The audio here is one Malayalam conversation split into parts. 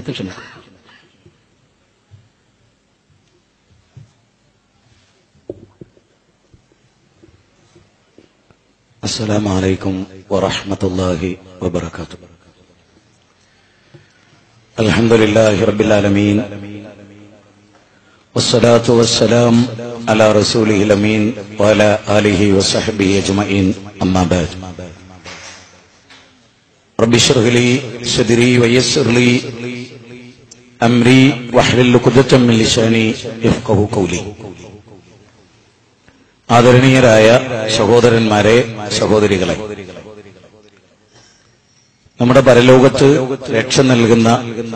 നേരത്തെ ക്ഷണിക്കും السلام عليكم ورحمة الله وبركاته الحمد لله رب العالمين والصلاة والسلام على رسوله الأمين وعلى آله وصحبه أجمعين أما بعد رب اشرح لي صدري ويسر لي أمري واحلل عقدة من لساني يفقه قولي ആദരണീയരായ സഹോദരന്മാരെ സഹോദരികളെ നമ്മുടെ പരലോകത്ത് രക്ഷ നൽകുന്ന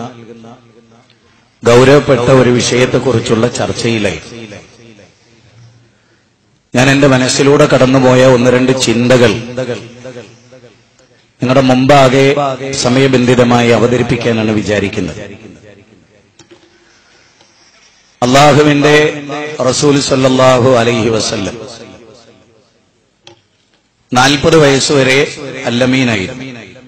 ഗൗരവപ്പെട്ട ഒരു വിഷയത്തെക്കുറിച്ചുള്ള ചർച്ചയിലായി ഞാൻ എന്റെ മനസ്സിലൂടെ കടന്നുപോയ ഒന്ന് രണ്ട് ചിന്തകൾ നിങ്ങളുടെ മുമ്പാകെ സമയബന്ധിതമായി അവതരിപ്പിക്കാനാണ് വിചാരിക്കുന്നത് അള്ളാഹുവിന്റെ റസൂൽ സല്ലാഹു അലൈഹി വസല്ലം നാൽപ്പത് വയസ്സുവരെ അല്ലമീനായിരുന്നു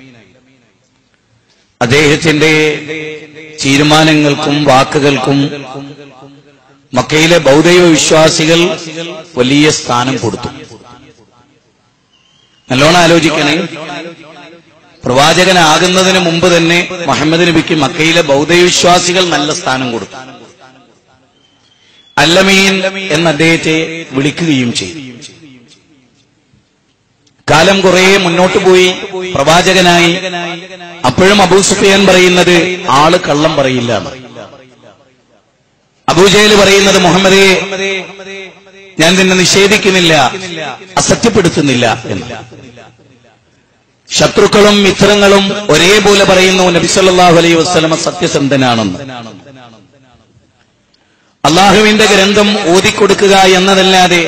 അദ്ദേഹത്തിന്റെ തീരുമാനങ്ങൾക്കും വാക്കുകൾക്കും മക്കയിലെ ബൗദ്ധൈവ വിശ്വാസികൾ വലിയ സ്ഥാനം കൊടുത്തു നല്ലോണം ആലോചിക്കണേ പ്രവാചകനാകുന്നതിന് മുമ്പ് തന്നെ മുഹമ്മദ് നബിക്ക് മക്കയിലെ ബൗദ്ധൈവ വിശ്വാസികൾ നല്ല സ്ഥാനം കൊടുത്തു അല്ലമീൻ എന്ന അദ്ദേഹത്തെ വിളിക്കുകയും ചെയ്തു കാലം കുറെ മുന്നോട്ട് പോയി പ്രവാചകനായി അപ്പോഴും അബൂ സുഫിയാൻ പറയുന്നത് ആള് കള്ളം പറയില്ല എന്ന്. അബൂജഹൽ പറയുന്നത് മുഹമ്മദേ ഞാൻ നിന്നെ നിഷേധിക്കുന്നില്ല അസത്യപ്പെടുത്തുന്നില്ല എന്ന് ശത്രുക്കളും മിത്രങ്ങളും ഒരേപോലെ പറയുന്നു നബിസല്ലാഹു അലൈഹി വസ്ലമ സത്യസന്ധനാണെന്ന് അള്ളാഹുവിന്റെ ഗ്രന്ഥം ഓതിക്കൊടുക്കുക എന്നതല്ലാതെ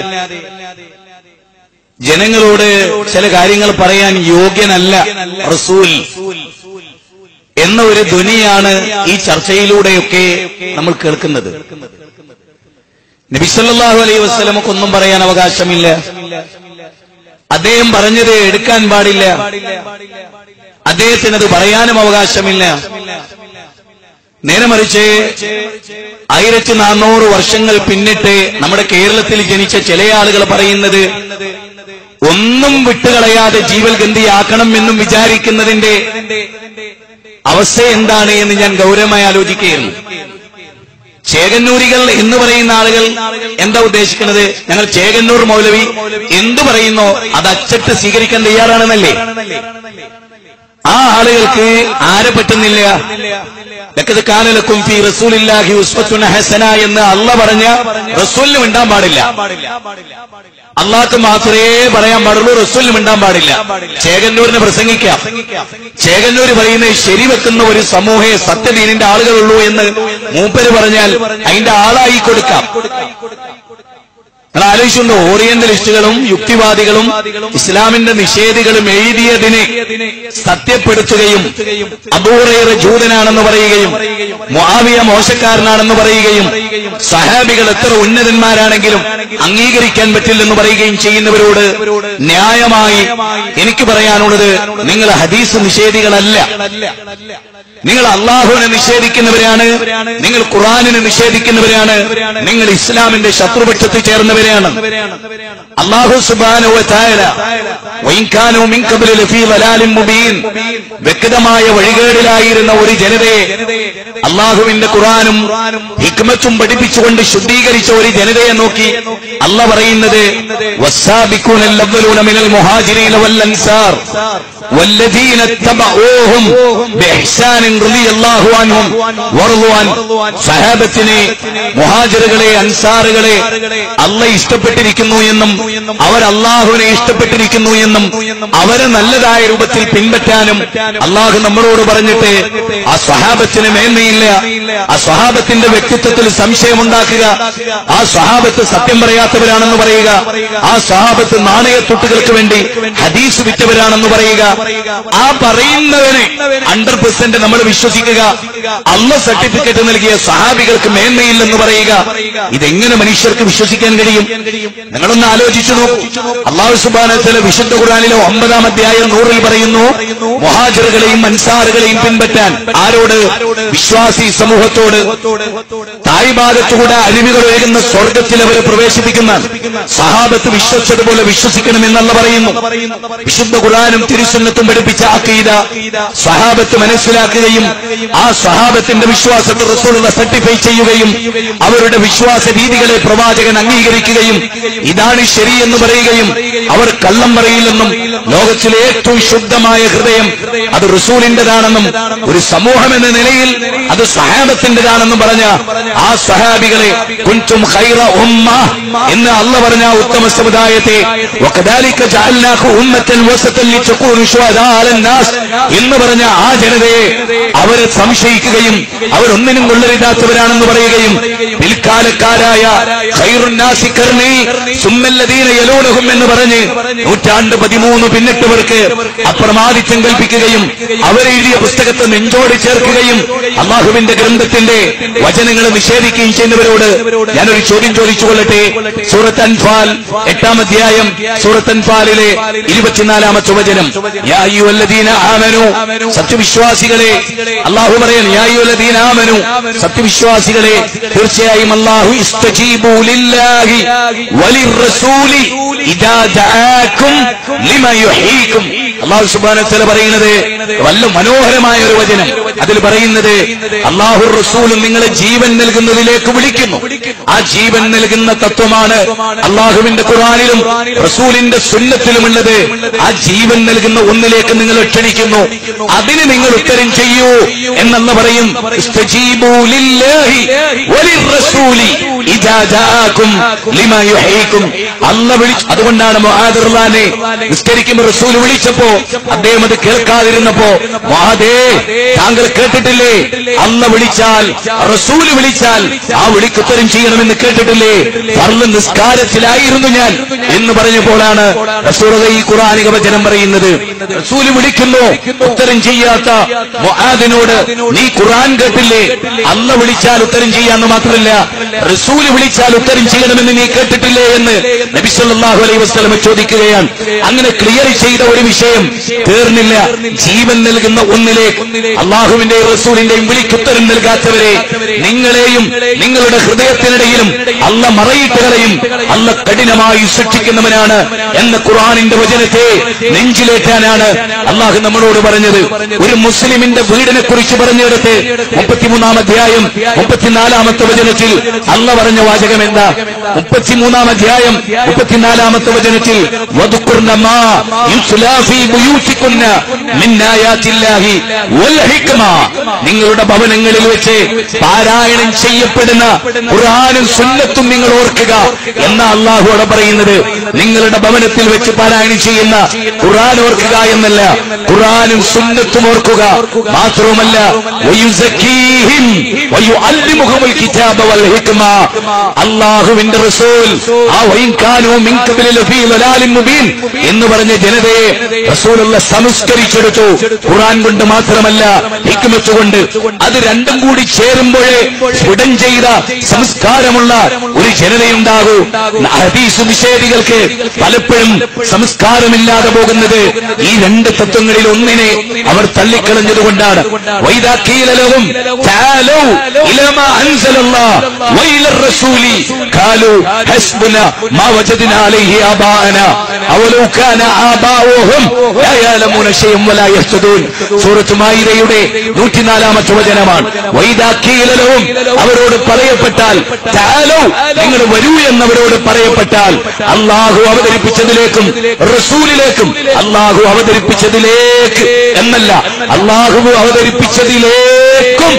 ജനങ്ങളോട് ചില കാര്യങ്ങൾ പറയാൻ യോഗ്യനല്ല റസൂൽ എന്ന ഒരു ധ്വനിയാണ് ഈ ചർച്ചയിലൂടെയൊക്കെ നമ്മൾ കേൾക്കുന്നത് നബിസല്ലാഹു അലൈഹി വസ്ലമക്കൊന്നും പറയാൻ അവകാശമില്ല അദ്ദേഹം പറഞ്ഞത് എടുക്കാൻ പാടില്ല അദ്ദേഹത്തിന് അത് പറയാനും അവകാശമില്ല നേരെ മറിച്ച് ആയിരത്തി നാനൂറ് വർഷങ്ങൾ പിന്നിട്ട് നമ്മുടെ കേരളത്തിൽ ജനിച്ച ചില ആളുകൾ പറയുന്നത് ഒന്നും വിട്ടുകളയാതെ ജീവൽ ഗന്ധിയാക്കണം എന്നും വിചാരിക്കുന്നതിന്റെ അവസ്ഥ എന്താണ് എന്ന് ഞാൻ ഗൗരവമായി ആലോചിക്കുകയായിരുന്നു ചേകന്നൂരികൾ എന്ന് പറയുന്ന ആളുകൾ എന്താ ഉദ്ദേശിക്കുന്നത് ഞങ്ങൾ ചേകന്നൂർ മൗലവി എന്തു പറയുന്നോ അത് അച്ചട്ട് സ്വീകരിക്കാൻ തയ്യാറാണെന്നല്ലേ ആ ആളുകൾക്ക് ആരെ പറ്റുന്നില്ല ലക്കത് കാനലക്കും ഫി റസൂലില്ലാഹി ഉസ്വത്തുൻ ഹസന എന്ന് അല്ല പറഞ്ഞ റസൂലിന് മിണ്ടാൻ പാടില്ല അള്ളാഹ്ക്ക് മാത്രമേ പറയാൻ പാടുള്ളൂ റസൂലിന് മിണ്ടാൻ പാടില്ല ചേകന്നൂരിനെ പ്രസംഗിക്കാം ചേകന്നൂര് പറയുന്നത് ശരിവെക്കുന്ന ഒരു സമൂഹേ സത്യദീനിന്റെ ആളുകളുള്ളൂ എന്ന് മൂപ്പര് പറഞ്ഞാൽ അതിന്റെ ആളായി കൊടുക്കാം നിങ്ങൾ ആലോചിച്ചുണ്ടോ ഓറിയന്റലിസ്റ്റുകളും യുക്തിവാദികളും ഇസ്ലാമിന്റെ നിഷേധികളും എഴുതിയതിനെ സത്യപ്പെടുത്തുകയും അബൂറേറ ജൂതനാണെന്ന് പറയുകയും മുആവിയ മോശക്കാരനാണെന്ന് പറയുകയും സഹാബികൾ എത്ര ഉന്നതന്മാരാണെങ്കിലും അംഗീകരിക്കാൻ പറ്റില്ലെന്ന് പറയുകയും ചെയ്യുന്നവരോട് ന്യായമായി എനിക്ക് പറയാനുള്ളത് നിങ്ങൾ ഹദീസ് നിഷേധികളല്ല നിങ്ങൾ അള്ളാഹുവിനെ നിഷേധിക്കുന്നവരാണ് നിങ്ങൾ ഖുറാനിനെ നിഷേധിക്കുന്നവരാണ് നിങ്ങൾ ഇസ്ലാമിന്റെ ശത്രുപക്ഷത്തിൽ ചേർന്നവരാണ് അള്ളാഹു സുബാനോ മുബീൻ വ്യക്തമായ വഴികേടിലായിരുന്ന ഒരു ജനതയെ അള്ളാഹുവിന്റെ ഖുറാനും ഹിക്മത്തും പഠിപ്പിച്ചുകൊണ്ട് ശുദ്ധീകരിച്ച ഒരു ജനതയെ നോക്കി അല്ല പറയുന്നത് വസ്സാബിക്കൂനൽ അവ്വലൂന മിനൽ മുഹാജിരീന വൽ അൻസാർ والذين اتبعوهم بإحسان رضي الله عنهم ورضوا عنه സഹാബത്തിനെ മുഹാജിറുകളെ അൻസാറുകളെ അല്ല ഇഷ്ടപ്പെട്ടിരിക്കുന്നു എന്നും അവർ അള്ളാഹുവിനെ ഇഷ്ടപ്പെട്ടിരിക്കുന്നു എന്നും അവരെ നല്ലതായ രൂപത്തിൽ പിൻപറ്റാനും അള്ളാഹു നമ്മളോട് പറഞ്ഞിട്ട് ആ സ്വഹാബത്തിന് മേന്മയില്ല ആ സ്വഹാബത്തിന്റെ വ്യക്തിത്വത്തിൽ സംശയമുണ്ടാക്കുക ആ സ്വഹാബത്ത് സത്യം പറയാത്തവരാണെന്ന് പറയുക ആ സ്വഹാബത്ത് നാണയത്തുട്ടുകൾക്ക് വേണ്ടി ഹദീസ് വിറ്റവരാണെന്ന് പറയുക ആ പറയുന്നവനെ ഹൺഡ്രഡ് പെർസെന്റ് നമ്മൾ വിശ്വസിക്കുക അല്ല സർട്ടിഫിക്കറ്റ് നൽകിയ സഹാബികൾക്ക് മേന്മയില്ലെന്ന് പറയുക ഇതെങ്ങനെ മനുഷ്യർക്ക് വിശ്വസിക്കാൻ കഴിയും നിങ്ങളൊന്ന് ആലോചിച്ചു നോക്കൂ അള്ളാഹു സുബാനത്തിലെ വിശുദ്ധ ഖുർആാനിലെ ഒമ്പതാം അധ്യായം നൂറിൽ പറയുന്നു മൊഹാജറുകളെയും അൻസാറുകളെയും പിൻപറ്റാൻ ആരോട് വിശ്വാസി സമൂഹത്തോട് തായ്ഭാഗത്തുകൂടെ അരുവികൾ ഒഴുകുന്ന സ്വർഗത്തിൽ അവരെ പ്രവേശിപ്പിക്കുന്ന സഹാബത്ത് വിശ്വസിച്ചതുപോലെ വിശ്വസിക്കണമെന്നല്ല പറയുന്നു വിശുദ്ധ ഖുർആാനും തിരുസുന്നത്തും പഠിപ്പിച്ച അക്കീത സഹാബത്ത് മനസ്സിലാക്കുകയും ആ സഹാബത്തിന്റെ വിശ്വാസത്തെ റസൂലുള്ള സർട്ടിഫൈ ചെയ്യുകയും അവരുടെ വിശ്വാസ രീതികളെ പ്രവാചകൻ അംഗീകരിക്കുകയും ഇതാണ് ശരിയെന്ന് പറയുകയും അവർ കള്ളം പറയില്ലെന്നും ലോകത്തിലെ ഏറ്റവും ശുദ്ധമായ ഹൃദയം അത് റസൂലിന്റേതാണെന്നും ഒരു സമൂഹം എന്ന നിലയിൽ അത് സഹാബത്തിന്റേതാണെന്നും പറഞ്ഞ ആ സഹാബികളെ കുൻതും ഖൈറ ഉമ്മ എന്ന് അല്ല പറഞ്ഞ ആ ഉത്തമ സമുദായത്തെ وكذلك جعلناك أمة وسطا لتكونوا شهداء على الناس എന്ന് പറഞ്ഞ ആ ജനതയെ അവരെ സംശയിക്കുകയും അവരൊന്നിനും കൊള്ളരുതാത്തവരാണെന്ന് പറയുകയും പിൽക്കാലക്കാരായ ഖൈറുന്നാസി കർണി സുമ്മല്ലദീന യലൂനഹും എന്ന് പറഞ്ഞ് നൂറ്റാണ്ട് പതിമൂന്ന് പിന്നിട്ടവർക്ക് അപ്രമാദിത്യം കൽപ്പിക്കുകയും അവരെഴുതിയ പുസ്തകത്തെ നെഞ്ചോട് ചേർക്കുകയും അള്ളാഹുവിന്റെ ഗ്രന്ഥത്തിന്റെ വചനങ്ങൾ നിഷേധിക്കുകയും ചെയ്യുന്നവരോട് ഞാനൊരു ചോദ്യം ചോദിച്ചു കൊള്ളട്ടെ സൂറത്ത് അൻഫാൽ എട്ടാം അധ്യായം സൂറത്ത് അൻഫാലിലെ ഇരുപത്തിനാലാമത്തെ വചനം യാ അയ്യുഹല്ലദീന ആമനു സത്യവിശ്വാസികളെ അള്ളാഹു പറയാൻ യാ അയ്യുഹല്ലദീന ആമനു സത്യവിശ്വാസികളെ തീർച്ചയായും അള്ളാഹു ഇസ്തജീബു ലില്ലാഹി വലിർറസൂലി ഇദാ ദആക്കും ലിമാ യുഹീക്കും അള്ളാഹു സുബ്ഹാനഹു വതആല പറയുന്നത് വല്ല മനോഹരമായ ഒരു വചനം അതിൽ പറയുന്നത് അള്ളാഹു റസൂലും നിങ്ങളെ ജീവൻ നൽകുന്നതിലേക്ക് വിളിക്കുന്നു ആ ജീവൻ നൽകുന്ന തത്വമാണ് അള്ളാഹുവിന്റെ ഖുർആനിലും റസൂലിന്റെ സുന്നത്തിലുമുള്ളത് ആ ജീവൻ നൽകുന്ന ഒന്നിലേക്ക് നിങ്ങൾ ക്ഷണിക്കുന്നു അതിന് നിങ്ങൾ ഉത്തരം ചെയ്യൂ എന്നല്ല പറയും ഇസ്തജീബൂ ലില്ലാഹി വലിർറസൂലി ഇദാ ജാഅക്കും ലിമാ യുഹീക്കും അല്ല വിളിച്ചു അതുകൊണ്ടാണ് മുആദിർലാനെ നിസ്കരിക്കുമ്പോൾ റസൂൽ വിളിച്ചപ്പോ അദ്ദേഹം അത് കേൾക്കാതിരുന്നപ്പോ മുആദേ താങ്കൾ കേട്ടിട്ടില്ലേ അല്ല വിളിച്ചാൽ റസൂൽ വിളിച്ചാൽ ആ വിളിക്ക് ഉത്തരം ചെയ്യണമെന്ന് കേട്ടിട്ടില്ലേ ഫർള് നിസ്കാരത്തിലായിരുന്നു ഞാൻ എന്ന് പറഞ്ഞപ്പോഴാണ് റസൂൽ ഈ ഖുറാനിക വചനം പറയുന്നത് റസൂൽ വിളിക്കുന്നു ഉത്തരം ചെയ്യാത്ത മുആദിനോട് നീ ഖുർആൻ കേട്ടില്ലേ അല്ല വിളിച്ചാൽ ഉത്തരം ചെയ്യാന്ന് മാത്രമല്ല റസൂൽ വിളിച്ചാൽ ഉത്തരം ചെയ്യണമെന്ന് നീ കേട്ടിട്ടില്ലേ എന്ന് നബി സല്ലല്ലാഹു അലൈഹി വസല്ലം ചോദിക്കുകയാണ് അങ്ങനെ ക്ലിയർ ചെയ്ത ഒരു വിഷയം തീർന്നില്ല ജീവൻ നൽകുന്ന ഒന്നിലേക്ക് അള്ളാഹുവിന്റെ റസൂലിന്റെയും വിളിക്കുത്തരം നൽകാത്തവരെ നിങ്ങളെയും നിങ്ങളുടെ ഹൃദയത്തിനിടയിലും അല്ല മറയിട്ട് കളയും അല്ല കഠിനമായി ശിക്ഷിക്കുന്നവനാണ് എന്ന ഖുർആനിന്റെ വചനത്തെ നെഞ്ചിലേറ്റാനാണ് അള്ളാഹു നമ്മളോട് പറഞ്ഞത് ഒരു മുസ്ലിമിന്റെ വീടിനെ കുറിച്ച് പറഞ്ഞെടുത്ത് മുപ്പത്തിമൂന്നാം അധ്യായം മുപ്പത്തിനാലാമത്തെ വചനത്തിൽ അല്ല പറഞ്ഞ വാചകം എന്താ മുപ്പത്തിമൂന്നാം അധ്യായം മുപ്പത്തിനാലാമത്തെ വചനത്തിൽ വധുക്കുർന്ന മാ യുസ്ലാ ഫീ ബുയൂത്തിക്കുന്ന മിൻ ആയാത്തില്ലാഹി വൽ ഹിക്മ നിങ്ങളുടെ ഭവനങ്ങളിൽ വെച്ച് പാരായണം ചെയ്യപ്പെടുന്ന ഖുർആനും സുന്നത്തും നിങ്ങൾ ഓർക്കുക എന്ന അള്ളാഹുവിടെ പറയുന്നത് നിങ്ങളുടെ ഭവനത്തിൽ വെച്ച് പാരായണം ചെയ്യുന്ന ഖുർആൻ ഓർക്കുക എന്നല്ല ഖുർആനും സുന്നത്തും ഓർക്കുക മാത്രവുമല്ല വയുസക്കീഹിം വയുഅല്ലിമുഹുൽ കിതാബ വൽ ഹിക്മ അല്ലാഹുവിന്റെ റസൂൽ ആ വൈൻ കാനൂ മിൻ ഖബലി ലഫീ ളലാലിൻ മുബീൻ എന്ന് പറഞ്ഞ ജനതയെ റസൂലുള്ള സംസ്കരിച്ചെടുത്തു ഖുർആൻ കൊണ്ട് മാത്രമല്ല ഹിക്മത്ത് കൊണ്ട് അത് രണ്ടും കൂടി ചേരുമ്പോഴേ സ്ഫുടം ചെയ്ത സംസ്കാരമുള്ള ഒരു ജനതയുണ്ടാകൂ ഹദീസ് നിഷേധികൾക്ക് പലപ്പോഴും സംസ്കാരമില്ലാതെ പോകുന്നത് ഈ രണ്ട് തത്വങ്ങളിൽ ഒന്നിനെ അവർ തള്ളിക്കളഞ്ഞതുകൊണ്ടാണ് വൈദാക്കീലലവും ما وجدنا عليه آباءنا أولو كان آباؤهم لا يعلمون شيئا ولا يهتدون സൂറത്ത് മായിരയുടെ നൂറ്റിനാലാമത്തെ വചനമാണ് വൈദാക്കീലലവും അവരോട് പറയപ്പെട്ടാൽ താലോ നിങ്ങൾ വരൂ എന്നവരോട് പറയപ്പെട്ടാൽ അള്ളാഹു അവതരിപ്പിച്ചതിലേക്കും റസൂലിലേക്കും അള്ളാഹു അവതരിപ്പിച്ചതിലേക്ക് എന്നല്ല അള്ളാഹു അവതരിപ്പിച്ചതിലേക്കും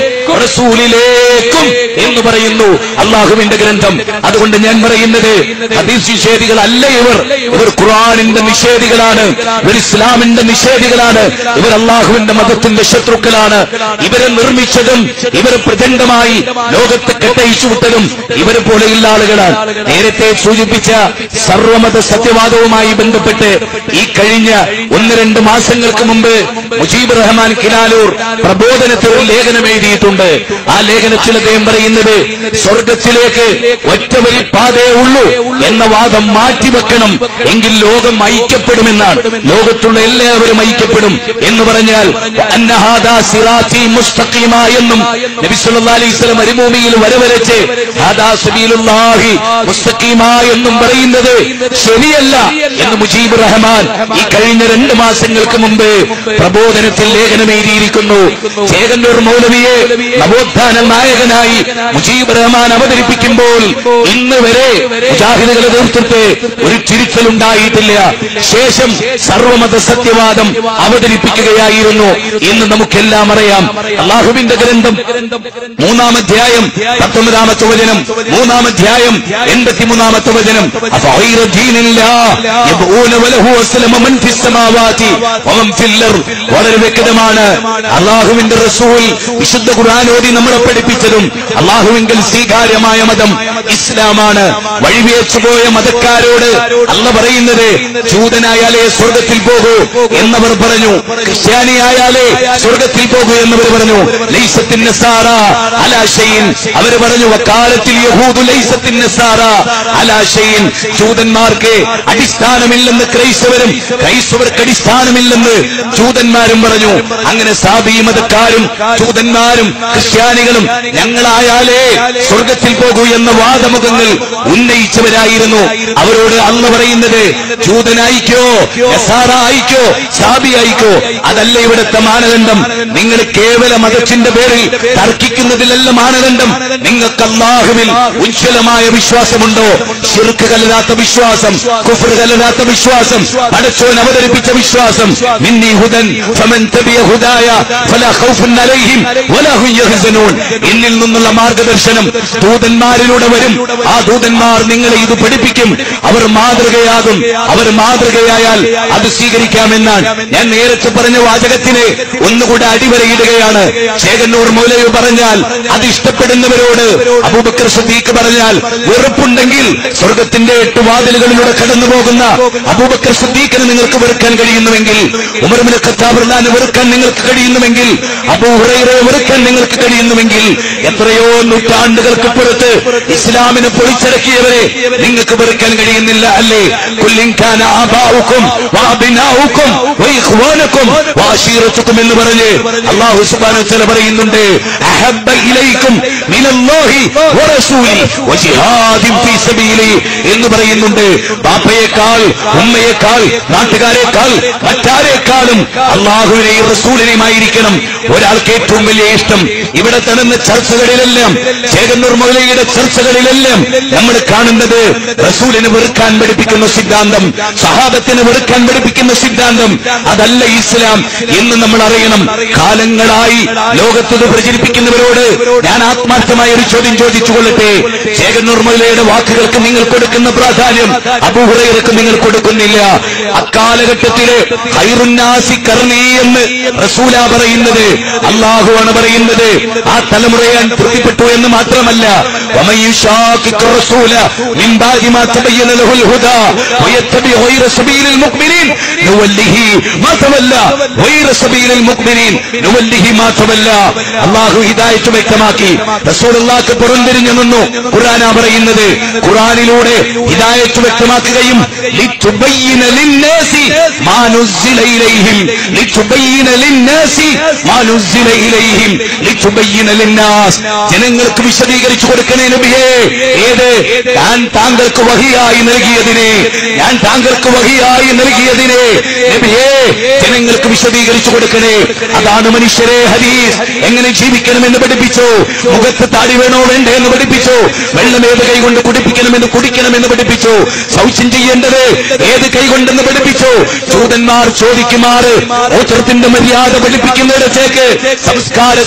റസൂലിലേക്കും എന്ന് പറയുന്നു അള്ളാഹുവിന്റെ ഗ്രന്ഥം അതുകൊണ്ട് ഞാൻ പറയുന്നത് ഹദീസ് നിഷേധികൾ അല്ല ഇവർ ഇവർ ഖുർആാനിന്റെ നിഷേധികളാണ് ഇവർ ഇസ്ലാമിന്റെ നിഷേധികളാണ് ഇവർ അള്ളാഹുവിന്റെ മതത്തിന്റെ ശത്രുക്കളാണ് ഇവരെ നിർമ്മിച്ചതും ഇവർ പ്രചണ്ഡമായി ലോകത്ത് കെട്ടയിച്ചു വിട്ടതും ഇവരെ പോലെയുള്ള ആളുകളാണ് നേരത്തെ സൂചിപ്പിച്ച സർവമത സത്യവാദവുമായി ബന്ധപ്പെട്ട് ഈ കഴിഞ്ഞ ഒന്ന് രണ്ട് മാസങ്ങൾക്ക് മുമ്പ് മുജീബ് റഹ്മാൻ കിനാലൂർ പ്രബോധനത്തിൽ ഒരു ലേഖനം എഴുതിയിട്ടുണ്ട് ആ ലേഖനത്തിൽ അദ്ദേഹം പറയുന്നത് സ്വർഗത്തിലേക്ക് ഒറ്റ വരി പാതേ ഉള്ളൂ എന്ന വാദം മാറ്റിവെക്കണം എങ്കിൽ ലോകം ഐക്യപ്പെടുമെന്നാണ് ലോകത്തുള്ള എല്ലാവരും ഐക്യപ്പെടും എന്ന് പറഞ്ഞാൽ അന്നഹാദാ സിറാത്തി മുസ്തഖീമ എന്നും നബി സല്ലല്ലാഹു അലൈഹി വസല്ലം മരുഭൂമിയിൽ വരവരച്ച് ഹാദാ സബീലുല്ലാഹി മുസ്തഖീമ എന്നും പറയുന്നത് ശരിയല്ല എന്ന് മുജീബ് റഹ്മാൻ ഈ കഴിഞ്ഞ രണ്ട് മാസങ്ങൾക്ക് മുമ്പ് പ്രബോധനത്തിൽ ലേഖനം എഴുതിയിരിക്കുന്നു ചേകന്നൂർ മൗലവിയെ നവോത്ഥാന നായകനായി മുജീബ് റഹ്മാൻ അവതരിപ്പിക്കുമ്പോൾ ഇന്ന് വരെ മുജാഹിദുകളുടെ നേതൃത്വത്തെ ഒരു തിരുത്തലുണ്ടായിട്ടില്ല ശേഷം സർവമത സത്യവാദം അവതരിപ്പിക്കുകയായിരുന്നു എന്ന് നമുക്കെല്ലാം അറിയാം അള്ളാഹുവിന്റെ ഗ്രന്ഥം മൂന്നാം അധ്യായം പത്തൊമ്പതാമത്തെ വചനം മൂന്നാം അധ്യായം എൺപത്തിമൂന്നാമത്തെ വചനം അപ്പൊ غير دين الله يبغون وله أسلم من في السماوات ومن في الأرض വളരെ വ്യക്തമാണ് അള്ളാഹുവിന്റെ റസൂൽ വിശുദ്ധ ഖുർആൻ ഓതി നമ്മളെ പഠിപ്പിച്ചതും അള്ളാഹുവിങ്കിൽ സ്വീകാര്യമായ മതം ഇസ്ലാമാണ് വഴിവേച്ചു പോയ മതക്കാരോട് അല്ല പറയുന്നത് ജൂതനായാലേ സ്വർഗത്തിൽ പോകൂ എന്നവർ പറഞ്ഞു ക്രിസ്ത്യാനിയായാലേ സ്വർഗത്തിൽ പോകൂ എന്നവർ പറഞ്ഞു ലൈസത്തിൻ നസാറ അലാ ഷൈൻ അവർ പറഞ്ഞു വക്കാലത്തിൽ യഹൂദു ലൈസത്തിൻ നസാറ അലാ ഷൈൻ ജൂതന്മാർക്ക് അടിസ്ഥാനമില്ലെന്ന് ക്രൈസ്തവരും ക്രൈസ്തവർക്ക് അടിസ്ഥാനമില്ലെന്ന് ജൂതന്മാരും പറഞ്ഞു അങ്ങനെ സാബി മതക്കാരും ജൂതന്മാരും ക്രിസ്ത്യാനികളും ഞങ്ങളായാലേ സ്വർഗത്തിൽ പോകൂ എന്ന വാദമുഖങ്ങൾ ഉന്നയിച്ചവരായിരുന്നു അവരോട് അന്ന് പറയുന്നത് ജൂതനായിക്കോ നസാറ ആയിക്കോ സാബി ആയിക്കോ അതല്ല ഇവിടുത്തെ മാനദണ്ഡം നിങ്ങൾ കേവല മതത്തിന്റെ പേരിൽ തർക്കിക്കുന്നതിലല്ല മാനദണ്ഡം നിങ്ങൾക്ക് അള്ളാഹുവിൽ ഉജ്ജ്വലമായ വിശ്വാസമുണ്ടോ ശിർക്ക് കലരാത്ത വിശ്വാസം കുഫർ കലരാത്ത വിശ്വാസം പടച്ചോൻ അവതരിപ്പിച്ച വിശ്വാസം മിന്നി ഹുദൻ ഫമൻ തബിയ ഹുദായ ഫലാ ഖൗഫുൻ അലൈഹിം വലാ ഹും യഹ്സനൂൻ എന്നിൽ നിന്നുള്ള മാർഗദർശനം ദൂതന്മാരിലൂടെ വരും ആ ദൂതന്മാർ നിങ്ങളെ ഇത് പഠിപ്പിക്കും അവർ മാതൃകയാകും അവർ മാതൃകയായാൽ അത് സ്വീകരിക്കാമെന്നാണ് ഞാൻ നേരത്തെ പറഞ്ഞ വാചകത്തിന് ഒന്നുകൂടെ അടിവരയിടുകയാണ് ചേകന്നൂർ മൗലവി പറഞ്ഞാൽ അത് ഇഷ്ടപ്പെടുന്നവരോട് അബൂബക്കർ സദീഖ് പറഞ്ഞാൽ വെറുപ്പുണ്ടെങ്കിൽ സ്വർഗത്തിന്റെ എട്ട് വാതിലുകളിലൂടെ കടന്നു പോകുന്ന അബൂബക്കർ സദീഖിന് നിങ്ങൾക്ക് വെറുക്കാൻ കഴിയുന്നുവെങ്കിൽ ഉമർമിന് ഖത്താബുർലാന് വെറുക്കാൻ നിങ്ങൾക്ക് കഴിയുന്നുവെങ്കിൽ അബൂഹുറൈറെ വെറുക്കാൻ നിങ്ങൾക്ക് കഴിയുന്നുവെങ്കിൽ എത്രയോ നൂറ്റാണ്ടുകൾക്ക് പുറത്ത് ഇസ്ലാമിനെ പൊളിച്ചടക്കിയവരെ നിങ്ങൾക്ക് വെറുക്കാൻ കഴിയുന്നില്ല അല്ലേ കുല്ലിൻഖാന ആബാവുക്കും വാബിനാവുക്കും വൈഖ്വാനക്കും വാശീറത്തുക്കും എന്ന് പറഞ്ഞ് അള്ളാഹു സുബ്ഹാനഹു വ തആല പറയുന്നുണ്ട് അഹബ്ബ ഇലൈക്കും മിനല്ലാഹി വറസൂലി വജിഹാദിൻ ഫീ സബീലി എന്ന് പറയുന്നുണ്ട് ബാപ്പയേക്കാൾ ഉമ്മയേക്കാൾ നാട്ടുകാരെക്കാൾ മറ്റാരേക്കാളും അള്ളാഹുവിനെയും റസൂലിനെയുമായിരിക്കണം ഒരാൾക്ക് ഏറ്റവും വലിയ ഇഷ്ടം ഇവിടെ തരുന്ന ചർച്ചകളിലെല്ലാം ചേകന്നൂർ മൗലയുടെ ചർച്ചകളിലെല്ലാം നമ്മൾ കാണുന്നത് റസൂലിനെ വെറുക്കാൻ പഠിപ്പിക്കുന്ന സിദ്ധാന്തം സഹാബത്തിനെ വെറുക്കാൻ പഠിപ്പിക്കുന്ന സിദ്ധാന്തം അതല്ല ഇസ്ലാം എന്ന് നമ്മൾ അറിയണം കാലങ്ങളായി ലോകത്തത് പ്രചരിപ്പിക്കുന്നവരോട് ഞാൻ ആത്മാർത്ഥമായ ഒരു ചോദ്യം ചോദിച്ചു കൊള്ളട്ടെ ചേകന്നൂർ മൗലയുടെ വാക്കുകൾക്ക് നിങ്ങൾ കൊടുക്കുന്ന പ്രാധാന്യം അബൂഹുറൈറക്ക് നിങ്ങൾ കൊടുക്കുന്നില്ല അക്കാലഘട്ടത്തില് ഹൈറുന്നാസി കർണി എന്ന് റസൂല പറയുന്നത് അള്ളാഹുവാണ് പറയുന്നത് ആ തലമുറയെ തൃപ്തിപ്പെട്ടു എന്ന് മാത്രമല്ല ومن يشاقق الرسول من بعد ما تبين له الهدى ويتبع غير سبيل المؤمنين نوله ما تولى غير سبيل المؤمنين نوله ما تولى അള്ളാഹു ഹിദായത്ത് വ്യക്തമാക്കി റസൂലുള്ളാഹിക്ക് പുറംതിരിഞ്ഞു നിന്നു ഖുർആനാ പറയുന്നത് ഖുർആനിലൂടെ ഹിദായത്ത് വ്യക്തമാക്കുകയും ലിതുബയ്യിന ലിന്നാസി മാ നുസ്സില ഇലൈഹിം ലിതുബയ്യിന ലിന്നാസി മാ നുസ്സില ഇലൈഹിം ലിതുബയ്യിന ലിന്നാസ് ജനങ്ങൾക്ക് വിശദീകരിച്ചു കൊടുക്കണേ നബിയേ ഏത് ഞാൻ താങ്കൾക്ക് വഹിയായി നൽകിയതിനെ ഞാൻ താങ്കൾക്ക് വഹിയായി നൽകിയതിനെ നബിയേ ജനങ്ങൾക്ക് വിശദീകരിച്ചു കൊടുക്കണേ അതാണ് മനുഷ്യരെ ഹദീസ് എങ്ങനെ ജീവിക്കണമെന്ന് പഠിപ്പിച്ചു മുഖത്ത് താടി വേണോ വേണ്ടേ എന്ന് പഠിപ്പിച്ചു വെള്ളം ഏത് കൈകൊണ്ട് കുടിപ്പിക്കണമെന്ന് കുടിക്കണമെന്ന് പഠിപ്പിച്ചു ശൗച്യം ചെയ്യേണ്ടത് ഏത് കൈകൊണ്ടെന്ന് പഠിപ്പിച്ചു ജൂതന്മാർ ചോദിക്കുമാറ് ഓത്രത്തിന്റെ മര്യാദ പഠിപ്പിക്കുന്നിടത്തേക്ക് സംസ്കാര സമ്പന്ന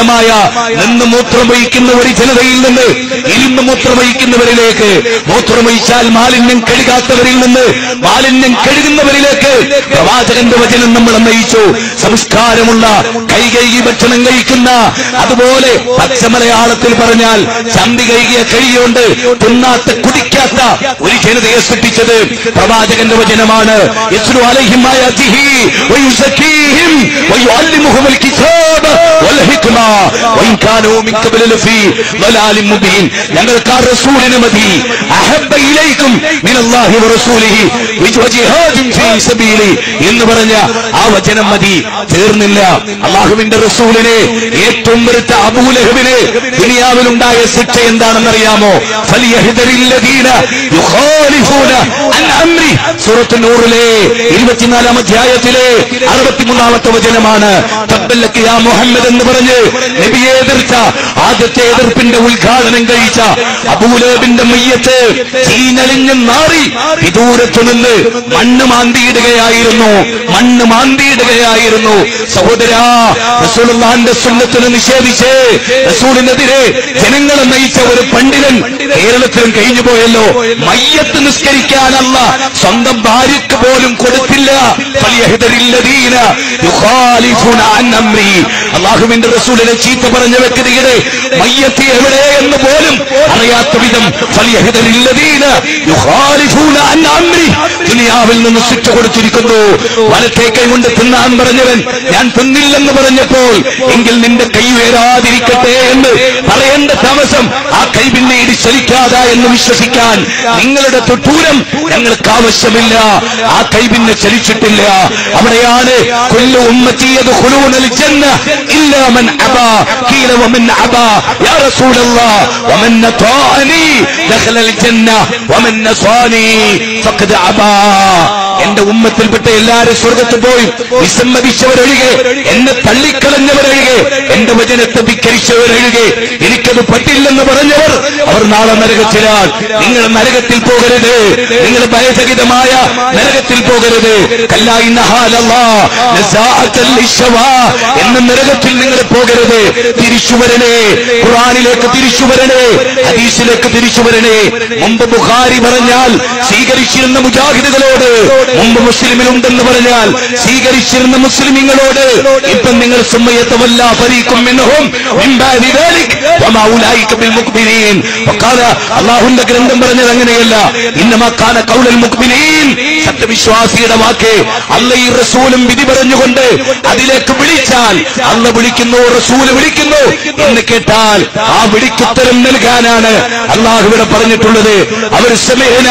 ജനമായ നിന്ന് മൂത്രമൊഴിക്കുന്ന ഒരു ജനതയിൽ നിന്ന് ഇരുന്ന് മൂത്രമൊഴിക്കുന്നവരിലേക്ക് മൂത്രമൊഴിച്ചാൽ മാലിന്യം കഴുകാത്തവരിൽ നിന്ന് മാലിന്യം കഴുകുന്നവരിലേക്ക് പ്രവാചകന്റെ വചനം നമ്മളെ നയിച്ചു സംസ്കാരമുള്ള കൈകൈകി ഭക്ഷണം കഴിക്കുന്ന അതുപോലെ പച്ചമലയാളത്തിൽ പറഞ്ഞാൽ ചന്തി കൈകിയ കഴിയുകൊണ്ട് തിന്നാത്ത കുടിക്കാത്ത ഒരു ജനതയെ സൃഷ്ടിച്ചത് പ്രവാചകന്റെ വചനമാണ് യസ്ലു അലൈഹിം ആയാതിഹി വയുസക്കീഹിം വയുഅല്ലിമുഹുൽ കിതാബ വൽ ഹിക്മ വഇൻ കാനൂ മിൻ ഖബല ലഫീ ളലാലിൻ മുബീൻ ഞങ്ങൾക്ക് ആ റസൂലിനെ മതി അഹബ്ബ ഇലൈക്കും മിനല്ലാഹി വറസൂലിഹി വജിഹാദിൻ ഫീ സബീലി എന്ന് പറഞ്ഞ ആ വചനം മതി തീർന്നില്ല അള്ളാഹുവിന്റെ റസൂലിനെ ഏറ്റവും വെറുത്ത അബൂലഹബിന് ദുനിയാവിലുണ്ടായ ശിക്ഷ എന്താണെന്നറിയാമോ ഫലിയഹ്ദരില്ലദീന യുഖാലിഫൂന അൻ അംരി സൂറത്ത് നൂറിലെ ഇരുപത്തിനാലാം അധ്യായത്തിലെ അറുപത്തിമൂന്നാമത്തെ വചനമാണ് തബ്ബല്ലക്ക് യാ മുഹമ്മദ് എന്ന് പറഞ്ഞ് നബിയെ എതിർത്ത ആദ്യത്തെ എതിർപ്പിന്റെ ഉദ്ഘാടനം കഴിച്ച അബൂലഹബിന്റെ മയ്യത്ത് ചീനലിഞ്ഞ് നാറി വിദൂരത്തു നിന്ന് മണ്ണ് മാന്തിയിടുകയായിരുന്നു മണ്ണ് മാന്തിയിടുകയായിരുന്നു സഹോദരാ റസൂലുള്ളാന്റെ സുന്നത്തിനെ നിഷേധിച്ച് റസൂലിനെതിരെ ജനങ്ങളെ നയിച്ച ഒരു പണ്ഡിതൻ കേരളത്തിലും കഴിഞ്ഞു പോയല്ലോ മയ്യത്ത് നിസ്കരിക്കാനല്ല സ്വന്തം ഭാര്യക്ക് പോലും കൊടുത്തില്ല ഫലിയഹ്ദരില്ലദീന യുഖാലിഫൂന അൻ അംരി അള്ളാഹുവിന്റെ റസൂലിനെ ചീത്ത പറഞ്ഞ വ്യക്തിയുടെ മയ്യത്ത് എവിടെ എന്ന് പോലും അറിയാത്ത വിധം ഫലിയഹ്ദരില്ലദീന യുഖാലിഫൂന അൻ അംരി ദുനിയാവിൽ നിന്ന് ശിക്ഷ കൊടുത്തിരിക്കുന്നു വലത്തെ കൈ കൊണ്ട് തിന്നാൻ പറഞ്ഞവൻ ഞാൻ തിന്നില്ലെന്ന് പറഞ്ഞപ്പോൾ എങ്കിൽ നിന്റെ കൈ ഉയരാതിരിക്കട്ടെ എന്ന് പറയേണ്ട താമസം ആ കൈ പിന്നീട് ചലിക്കാതെ എന്ന് വിശ്വസിക്കാൻ നിങ്ങളുടെ തൊട്ടൂരം ഞങ്ങൾക്ക് ആവശ്യമില്ല ആ കൈ പിന്നെ ചലിച്ചിട്ടില്ല അവിടെയാണ് കൊല്ലു ഉമ്മത്തിയത് ഹുലൂനൽ ജന്ന ഇല്ലാ മൻ അബാ قيل ومن أبى يا رسول الله ومن أطاعني دخل الجنة ومن نصاني فقد أبى എന്റെ ഉമ്മത്തിൽപ്പെട്ട എല്ലാരും സ്വർഗത്ത് പോയി വിസമ്മതിച്ചവരൊഴികെ എന്നെ തള്ളിക്കളഞ്ഞവരൊഴികെ എന്റെ വചനത്തെ ധിക്കരിച്ചവരൊഴികെ എനിക്കത് പറ്റില്ലെന്ന് പറഞ്ഞവർ അവർ നാളെ നരകത്തിലാണ് നിങ്ങൾ നരകത്തിൽ പോകരുത് നിങ്ങൾ ഭയസഹിതമായ നരകത്തിൽ പോകരുത് കല്ലായി നഹാലല്ലാ നസാഅത്തൽ ലിശ്ശവാ എന്ന നരകത്തിൽ നിങ്ങൾ പോകരുത് തിരിച്ചു വരണേ ഖുർആനിലേക്ക് തിരിച്ചു വരണേ ഹദീസിലേക്ക് തിരിച്ചു വരണേ മുമ്പ് ബുഖാരി പറഞ്ഞാൽ സ്വീകരിച്ചിരുന്ന മുജാഹിദുകളോട് മുമ്പ് മുസ്ലിമിലുണ്ടെന്ന് പറഞ്ഞാൽ സ്വീകരിച്ചിരുന്ന മുസ്ലിമിങ്ങളോട് ഇപ്പം നിങ്ങൾ സുമ്മയത്തവല്ല ഫരീഖും മിൻഹും മിൻ ബാദി ദാലിക് വമാ ഉലൈക ബിൽ മുഖ്മിനീൻ വഖാല അല്ലാഹുവിന്റെ ഗ്രന്ഥം പറഞ്ഞത് അങ്ങനെയല്ല ഇന്നമാ കാന ഖൗലൽ മുഖ്മിനീൻ സത്യവിശ്വാസിയുടെ വാക്ക് അള്ളയും റസൂലും വിധി പറഞ്ഞുകൊണ്ട് അതിലേക്ക് വിളിച്ചാൽ അല്ല വിളിക്കുന്നു റസൂല് വിളിക്കുന്നു എന്ന് കേട്ടാൽ ആ വിളിക്കുത്തരം നൽകാനാണ് അള്ളാഹു ഇവിടെ പറഞ്ഞിട്ടുള്ളത് അവർ സമയന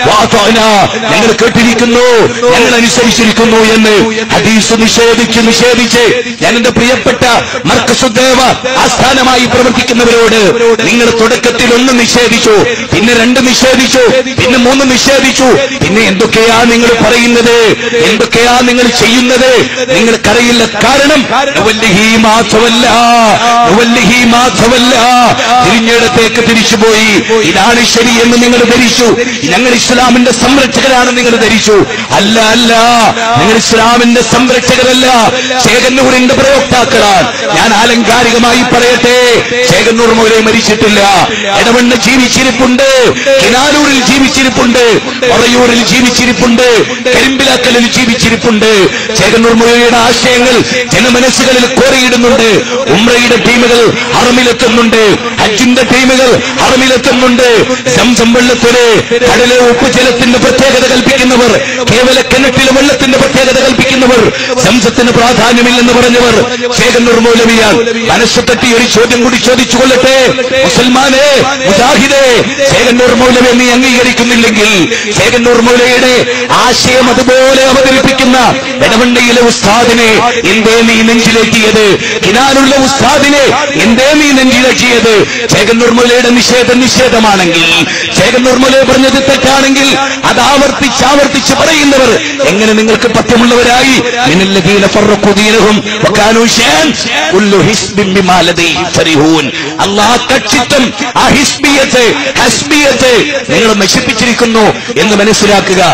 ഞങ്ങൾ കേട്ടിരിക്കുന്നു ഞങ്ങൾ അനുസരിച്ചിരിക്കുന്നു എന്ന് ഹദീസ് നിഷേധിച്ച് നിഷേധിച്ച് ഞാൻ എന്റെ പ്രിയപ്പെട്ട മർക്കസുദ്ദേവ ആസ്ഥാനമായി പ്രവർത്തിക്കുന്നവരോട് നിങ്ങൾ തുടക്കത്തിൽ ഒന്ന് നിഷേധിച്ചു പിന്നെ രണ്ട് നിഷേധിച്ചു പിന്നെ മൂന്ന് നിഷേധിച്ചു പിന്നെ എന്തൊക്കെയാ നിങ്ങൾ പറയുന്നത് എന്തൊക്കെയാ നിങ്ങൾ ചെയ്യുന്നത് നിങ്ങൾക്കറിയില്ല കാരണം നുവല്ലിഹി മാത്രമല്ല നുവല്ലിഹി മാത്രമല്ല തിരിഞ്ഞിടത്തേക്ക് തിരിച്ചുപോയി ഇതാണ് ശരി എന്ന് നിങ്ങൾ ധരിച്ചു ഞങ്ങൾ ഇസ്ലാമിന്റെ സംരക്ഷകരാണ് നിങ്ങൾ ധരിച്ചു അല്ല അല്ല നിങ്ങൾ ഇസ്ലാമിന്റെ സംരക്ഷകരല്ല ചേകന്നൂരിന്റെ പ്രയോക്താക്കളാണ് ഞാൻ ആലങ്കാരികമായി പറയട്ടെ ചേകന്നൂർ മൂലെ മരിച്ചിട്ടില്ല ഇടവണ്ണ ജീവിച്ചിരിപ്പുണ്ട് കിനാലൂരിൽ ജീവിച്ചിരിപ്പുണ്ട് പറയൂരിൽ ജീവിച്ചിരിപ്പുണ്ട് കരിമ്പിലാക്കലിൽ ജീവിച്ചിരിപ്പുണ്ട് ചേകന്നൂർ മുഴയുടെ ആശയങ്ങൾ ജനമനസ്സുകളിൽ കോറിയിടുന്നുണ്ട് ഉമ്രയുടെ ടീമുകൾ ഹറമിലെത്തുന്നുണ്ട് ഹജ്ജിന്റെ ടീമുകൾ ഹറമിലെത്തുന്നുണ്ട് സംസം വെള്ളത്തിന് കടലെ ഉപ്പ് ജലത്തിന്റെ പ്രത്യേകത കൽപ്പിക്കുന്നവർ കേവല കിണറ്റിലെ വെള്ളത്തിന്റെ പ്രത്യേകത കൽപ്പിക്കുന്നവർ സംസത്തിന് പ്രാധാന്യമില്ലെന്ന് പറഞ്ഞവർ ചേകന്നൂർ മൗലവിയാൽ മനസ്സ് തട്ടി ഒരു ചോദ്യം കൂടി ചോദിച്ചു കൊള്ളട്ടെ മുസൽമാനെ മുജാഹിദേ ചേകന്നൂർ മൗലവി നീ അംഗീകരിക്കുന്നില്ലെങ്കിൽ ചേകന്നൂർ മൗലയുടെ ആശയം അതുപോലെ അവതരിപ്പിക്കുന്ന ഇടവണ്ണയിലെ ഉസ്താദിനെ എന്തേ നീ നെഞ്ചിലേക്കിയത് കിനാലുള്ള ഉസ്താദിനെ എന്തേ നീ നെഞ്ചിലേക്കിയത് ചേകന്നൂർ മൗലയുടെ നിഷേധം നിഷേധമാണെങ്കിൽ ചേകന്നൂർ മൗലയ പറഞ്ഞത് തെറ്റാണെങ്കിൽ അത് ആവർത്തിച്ച് ആവർത്തിച്ച് പറയുന്നവർ എങ്ങനെ നിങ്ങൾക്ക് പത്യമുള്ളവരായി മിനല്ലദീന ഫറഖു ദീനഹും വകാനൂ ഷാൻ കുല്ലു ഹിസ്ബിൻ ബിമാ ലദൈഹിം ഫരിഹൂൻ അല്ലാഹ് കക്ഷിത്വം ആ ഹിസ്ബിയത്ത് ഹസ്ബിയത്ത് നിങ്ങൾ നശിപ്പിച്ചിരിക്കുന്നു എന്ന് മനസ്സിലാക്കുക ഇന്ന്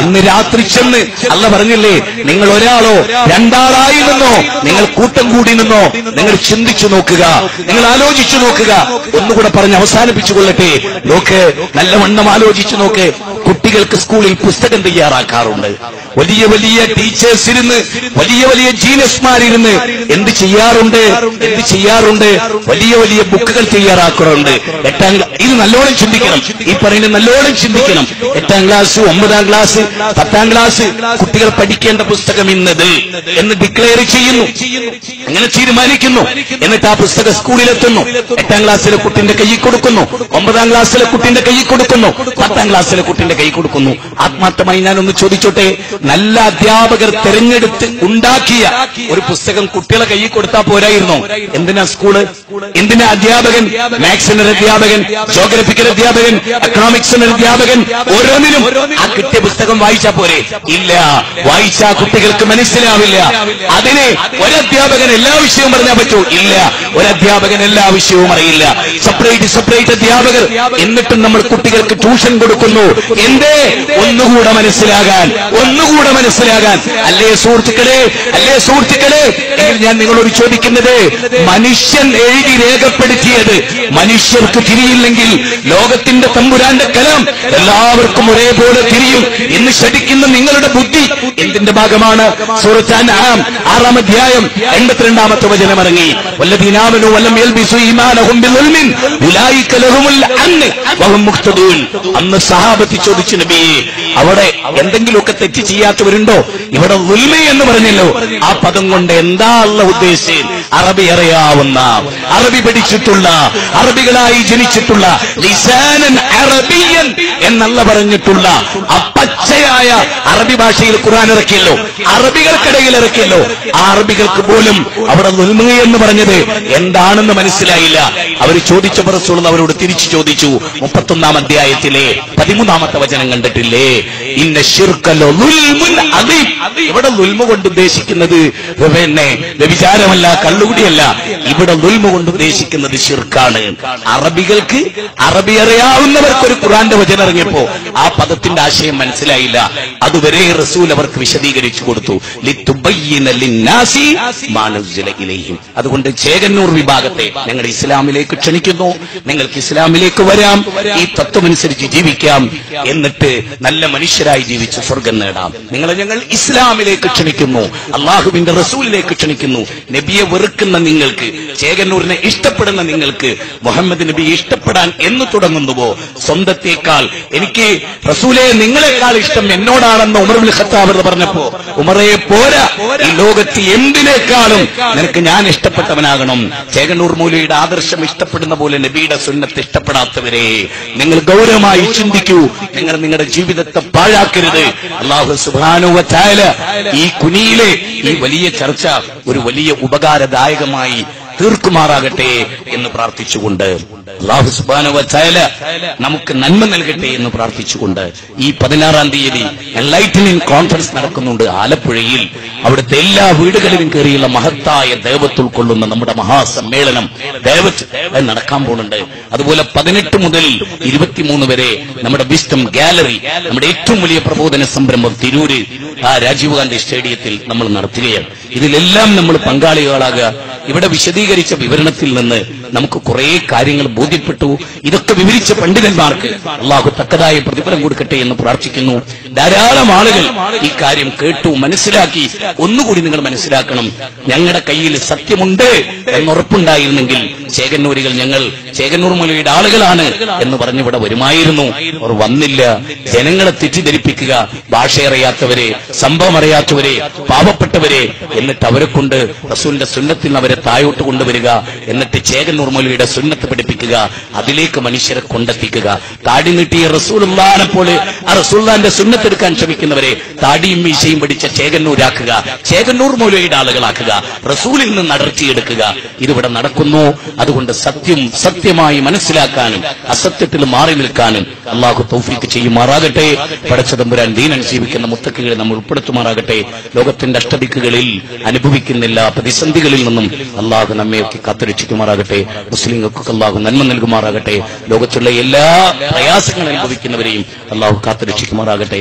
അന്ന് രാത്രി ചെന്ന് അല്ല പറഞ്ഞില്ലേ നിങ്ങൾ ഒരാളോ രണ്ടാളായി നിന്നോ നിങ്ങൾ കൂട്ടം കൂടി നിന്നോ നിങ്ങൾ ചിന്തിച്ചു നോക്കുക നിങ്ങൾ ആലോചിച്ചു നോക്കുക ഒന്നുകൂടെ പറഞ്ഞ് അവസാനിപ്പിച്ചു കൊള്ളട്ടെ നോക്ക് നല്ലവണ്ണം ആലോചിച്ചു നോക്ക് കുട്ടികൾക്ക് സ്കൂളിൽ പുസ്തകം തയ്യാറാക്കാറുണ്ട് വലിയ വലിയ ടീച്ചേഴ്സ് ഇരുന്ന് വലിയ വലിയ ജീനസ്മാരിരുന്ന് എന്ത് ചെയ്യാറുണ്ട് എന്ത് ചെയ്യാറുണ്ട് വലിയ വലിയ ബുക്കുകൾ തയ്യാറാക്കാറുണ്ട് എട്ടാം ക്ലാ- ഇത് നല്ലോണം ചിന്തിക്കണം ഈ പറയുന്നത് നല്ലോണം ചിന്തിക്കണം എട്ടാം ക്ലാസ് ഒമ്പതാം ക്ലാസ് പത്താം ക്ലാസ് കുട്ടികൾ പഠിക്കേണ്ട പുസ്തകം ഇന്നത് എന്ന് ഡിക്ലെയർ ചെയ്യുന്നു അങ്ങനെ തീരുമാനിക്കുന്നു എന്നിട്ട് ആ പുസ്തകം സ്കൂളിലെത്തുന്നു എട്ടാം ക്ലാസ്സിലെ കുട്ടിന്റെ കയ്യിൽ കൊടുക്കുന്നു ഒമ്പതാം ക്ലാസ്സിലെ കുട്ടിന്റെ കയ്യിൽ കൊടുക്കുന്നു പത്താം ക്ലാസ്സിലെ കുട്ടിന്റെ കൈ കൊടുക്കുന്നു ആത്മാർത്ഥമായി ഞാനൊന്ന് ചോദിച്ചോട്ടെ നല്ല അധ്യാപകർ തെരഞ്ഞെടുത്ത് ഉണ്ടാക്കിയ ഒരു പുസ്തകം കുട്ടികളെ കയ്യിൽ കൊടുത്താൽ പോരായിരുന്നോ എന്തിനാ സ്കൂള് എന്തിനാ അധ്യാപകൻ മാത്സിന് ഒരു അധ്യാപകൻ ജോഗ്രഫിക്കൽ അധ്യാപകൻ എക്കണോമിക്സിന് ഒരു അധ്യാപകൻ ഓരോന്നിനും ആ കിട്ടിയ പുസ്തകം വായിച്ചാ പോരെ ഇല്ല വായിച്ചാ കുട്ടികൾക്ക് മനസ്സിലാവില്ല അതിന് ഒരധ്യാപകൻ എല്ലാ വിഷയവും പറഞ്ഞാൽ പറ്റൂ ഇല്ല ഒരധ്യാപകൻ എല്ലാ വിഷയവും അറിയില്ല സെപ്പറേറ്റ് സെപ്പറേറ്റ് അധ്യാപകർ എന്നിട്ടും നമ്മൾ കുട്ടികൾക്ക് ട്യൂഷൻ കൊടുക്കുന്നു എന്തേ ഒന്നുകൂടെ മനസ്സിലാകാൻ ഒന്നുകൂടെ മനസ്സിലാകാൻ അല്ലേ സുഹൃത്തുക്കളെ അല്ലേ സുഹൃത്തുക്കളെ എങ്കിൽ ഞാൻ നിങ്ങളോട് ചോദിക്കുന്നത് മനുഷ്യൻ എഴുതി രേഖപ്പെടുത്തിയത് മനുഷ്യർക്ക് തിരിയില്ലെങ്കിൽ ലോകത്തിന്റെ തമ്പുരാന്റെ കലം എല്ലാവർക്കും ഒരേപോലെ തിരിയും എന്ന് ശഠിക്കുന്ന നിങ്ങളുടെ ബുദ്ധി എന്തിന്റെ ഭാഗമാണ് സൂറത്താൻ ആറാം അധ്യായം എൺപത്തിരണ്ടാമത്തെ വചനം ഇറങ്ങി വല്ലദീനാമനു വല്ലം യൽബിസു ഈമാനഹും ബിളുൽമിൻ ഉലൈക ലഹുമുൽ അംൻ വഹും മുഹ്തദൂൻ അന്ന് സഹാബത്തി ചോദിച്ചു നബിയെ അവിടെ എന്തെങ്കിലുമൊക്കെ തെറ്റ് ചെയ്യാത്തവരുണ്ടോ ഇവിടെ ഉൽമ എന്ന് പറഞ്ഞല്ലോ ആ പദം കൊണ്ട് എന്താ ഉള്ള ഉദ്ദേശിച്ച് അറബി അറിയാവുന്ന അറബി പഠിച്ചിട്ടുള്ള അറബികളായി ജനിച്ചിട്ടുള്ള ലിസാനൻ അറബിയൻ എന്നല്ല പറഞ്ഞിട്ടുള്ള അപ്പച്ചയായ അറബി ഭാഷയിൽ ഖുർആൻ ഇറക്കിയല്ലോ അറബികൾക്കിടയിൽ ഇറക്കിയല്ലോ ആ അറബികൾക്ക് പോലും അവിടെ നുൽമ എന്ന് പറഞ്ഞത് എന്താണെന്ന് മനസ്സിലായില്ല അവർ ചോദിച്ചപ്പോൾ റസൂൽ അവരോട് തിരിച്ചു ചോദിച്ചു മുപ്പത്തൊന്നാം അധ്യായത്തിലെ പതിമൂന്നാമത്തെ വചനം കണ്ടിട്ടില്ലേ ഇന്ന ശിർക്കല്ലോ ലുൽമുൻ അദീം. ഇവിടെ ലുൽമ കൊണ്ട് ഉദ്ദേശിക്കുന്നത് പിന്നെ വ്യഭിചാരമല്ല കള്ളുകുടിയല്ല ഇവിടെ ലുൽമ കൊണ്ട് ഉദ്ദേശിക്കുന്നത് ഷിർക്കാണ് അറബികൾക്ക് അറബി അറിയാവുന്നവർക്ക് ഒരു ഖുറാന്റെ വചനം ഇറങ്ങിയപ്പോ ആ പദത്തിന്റെ ആശയം മനസ്സിലായില്ല അതുവരെ റസൂൽ അവർക്ക് വിശദീകരിച്ചു കൊടുത്തു ലിത്തുബയ്യിന ലിന്നാസി മാ നുസ്സില ഇലൈഹിം. അതുകൊണ്ട് ചേകന്നൂർ വിഭാഗത്തെ ഞങ്ങൾ ഇസ്ലാമിലേക്ക് ക്ഷണിക്കുന്നു നിങ്ങൾക്ക് ഇസ്ലാമിലേക്ക് വരാം ഈ തത്വമനുസരിച്ച് ജീവിക്കാം എന്നിട്ട് നല്ല മനുഷ്യരായി ജീവിച്ച് സ്വർഗം നേടാം നിങ്ങളെ ഞങ്ങൾ ഇസ്ലാമിലേക്ക് ക്ഷണിക്കുന്നു അള്ളാഹുവിന്റെ റസൂലിലേക്ക് ക്ഷണിക്കുന്നു നബിയെ വെറുക്കുന്ന നിങ്ങൾക്ക് ചേകന്നൂരിനെ ഇഷ്ടപ്പെടുന്ന നിങ്ങൾക്ക് മുഹമ്മദ് നബിയെ ഇഷ്ടപ്പെടാൻ എന്ന് തുടങ്ങുന്നുവോ സ്വന്തത്തേക്കാൾ എനിക്ക് റസൂലെ നിങ്ങളെക്കാൾ ഇഷ്ടം എന്നോടാണെന്ന് ഉമറുൽ ഖത്താബ് എന്ന് പറഞ്ഞപ്പോ ഉമറെ പോരാ ഈ ലോകത്ത് എന്തിനേക്കാളും നിനക്ക് ഞാൻ ഇഷ്ടപ്പെട്ടവനാകണം ചേകന്നൂർ മൂലയുടെ ആദർശം ഇഷ്ടപ്പെടുന്ന പോലെ നബിയുടെ സുന്നത്ത് ഇഷ്ടപ്പെടാത്തവരെ നിങ്ങൾ ഗൗരവമായി ചിന്തിക്കൂ നിങ്ങൾ നിങ്ങളുടെ ജീവിതത്തെ പാഴാക്കരുത് അള്ളാഹു സുബാനുവ ചായല ഈ കുനിയിലെ ഈ വലിയ ചർച്ച ഒരു വലിയ ഉപകാരദായകമായി തീർക്കുമാറാകട്ടെ എന്ന് പ്രാർത്ഥിച്ചുകൊണ്ട് അള്ളാഹു സുബാനുവ ചായല നമുക്ക് നന്മ നൽകട്ടെ എന്ന് പ്രാർത്ഥിച്ചുകൊണ്ട് ഈ പതിനാറാം തീയതി എൻലൈറ്റനിങ് കോൺഫറൻസ് നടക്കുന്നുണ്ട് ആലപ്പുഴയിൽ അവിടുത്തെ എല്ലാ വീടുകളിലും കയറിയുള്ള മഹത്തായ ദൈവത്ത് ഉൾക്കൊള്ളുന്ന നമ്മുടെ മഹാസമ്മേളനം ദൈവത്ത് അത് നടക്കാൻ പോകുന്നുണ്ട് അതുപോലെ പതിനെട്ട് മുതൽ ഇരുപത്തിമൂന്ന് വരെ നമ്മുടെ വിസ്റ്റം ഗാലറി നമ്മുടെ ഏറ്റവും വലിയ പ്രബോധന സംരംഭം തിരൂര് ആ രാജീവ് ഗാന്ധി സ്റ്റേഡിയത്തിൽ നമ്മൾ നടത്തുകയാണ് ഇതിലെല്ലാം നമ്മൾ പങ്കാളികളാകുക ഇവിടെ വിശദീകരിച്ച വിവരണത്തിൽ നിന്ന് നമുക്ക് കുറെ കാര്യങ്ങൾ ബോധ്യപ്പെട്ടു ഇതൊക്കെ വിവരിച്ച പണ്ഡിതന്മാർക്ക് അള്ളാഹു തക്കതായ പ്രതിഫലം കൊടുക്കട്ടെ എന്ന് പ്രാർത്ഥിക്കുന്നു ധാരാളം ആളുകൾ ഈ കാര്യം കേട്ടു മനസ്സിലാക്കി ഒന്നുകൂടി നിങ്ങൾ മനസ്സിലാക്കണം ഞങ്ങളുടെ കയ്യിൽ സത്യമുണ്ട് എന്നുറപ്പുണ്ടായിരുന്നെങ്കിൽ ചേകന്നൂരികൾ ഞങ്ങൾ ചേകന്നൂർ മുലയുടെ ആളുകളാണ് എന്ന് പറഞ്ഞിവിടെ വരുമായിരുന്നു അവർ വന്നില്ല ജനങ്ങളെ തെറ്റിദ്ധരിപ്പിക്കുക ഭാഷ അറിയാത്തവരെ സംഭവം അറിയാത്തവരെ പാവപ്പെട്ടവരെ എന്നിട്ട് അവരെ കൊണ്ട് റസൂലിന്റെ സുന്നത്തിൽ നിന്ന് അവരെ താഴോട്ട് കൊണ്ടുവരിക എന്നിട്ട് ചേകന്നൂർ മൗലവിയുടെ സുന്നത്ത് പഠിപ്പിക്കുക അതിലേക്ക് മനുഷ്യരെ കൊണ്ടെത്തിക്കുക താടി നീട്ടിയ റസൂലുള്ളാനെ പോലെ ആ റസൂല്ലാന്റെ സുന്നത്തെടുക്കാൻ ശ്രമിക്കുന്നവരെ താടിയും മീശയും പിടിച്ച ചേകന്നൂരാക്കുക ചേകന്നൂർ മൗലവിയുടെ ആളുകളാക്കുക റസൂലിൽ നിന്ന് അടർത്തിയെടുക്കുക ഇതിവിടെ നടക്കുന്നു അതുകൊണ്ട് സത്യം സത്യമായി മനസ്സിലാക്കാനും അസത്യത്തിൽ മാറി നിൽക്കാനും അള്ളാഹു തൗഫീക്ക് ചെയ്യുമാറാകട്ടെ പടച്ചതമ്പുരാൻ ദീനൻ ജീവിക്കുന്ന മുത്തക്കുകളെ നമ്മൾ ഉൾപ്പെടുത്തുമാറാകട്ടെ ലോകത്തിന്റെ അഷ്ടദിക്കുകളിൽ അനുഭവിക്കുന്ന എല്ലാ പ്രതിസന്ധികളിൽ നിന്നും അള്ളാഹു നമ്മയൊക്കെ കാത്തുരക്ഷിക്കുമാറാകട്ടെ മുസ്ലിങ്ങൾക്കൊക്കെ അള്ളാഹു നന്മ നൽകുമാറാകട്ടെ ലോകത്തുള്ള എല്ലാ പ്രയാസങ്ങൾ അനുഭവിക്കുന്നവരെയും അള്ളാഹു കാത്തുരക്ഷിക്കുമാറാകട്ടെ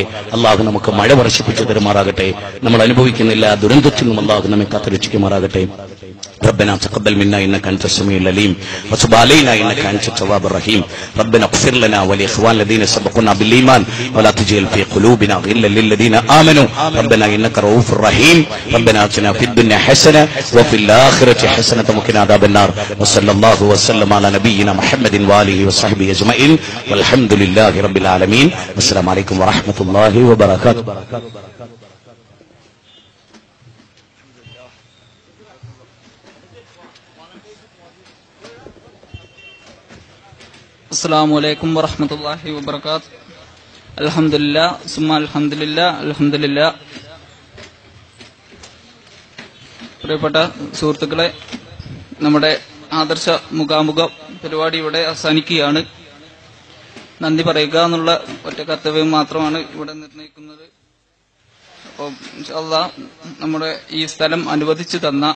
അള്ളാഹു നമുക്ക് മഴ വർഷിപ്പിച്ചു തരുമാറാകട്ടെ നമ്മൾ അനുഭവിക്കുന്ന എല്ലാ ദുരന്തത്തിൽ നിന്നും അള്ളാഹു നമ്മെ കാത്തുരക്ഷിക്കുമാറാകട്ടെ ربنا تقبل منا انك انت السميع العليم وتب علينا انك انت التواب الرحيم ربنا اغفر لنا ولاخوان الذين سبقونا بالايمان ولا تجعل في قلوبنا غلا للذين امنوا ربنا انك رؤوف رحيم ربنا اتنا في الدنيا حسنه وفي الاخره حسنه وقنا عذاب النار وصلى الله وسلم على نبينا محمد واله وصحبه اجمعين والحمد لله رب العالمين والسلام عليكم ورحمه الله وبركاته അസ്സാം വലൈക്കും വറഹമത്തല്ലാഹി വബർക്കാത്ത് അലഹമില്ല സുമ അലഹമില്ല അലഹമില്ല പ്രിയപ്പെട്ട സുഹൃത്തുക്കളെ നമ്മുടെ ആദർശ മുഖാമുഖ പരിപാടി ഇവിടെ അവസാനിക്കുകയാണ് നന്ദി പറയുക എന്നുള്ള ഒറ്റ കർത്തവ്യം മാത്രമാണ് ഇവിടെ നിർണ്ണയിക്കുന്നത് അപ്പോൾ ഇൻഷാ അല്ലാ നമ്മുടെ ഈ സ്ഥലം അനുവദിച്ചു തന്ന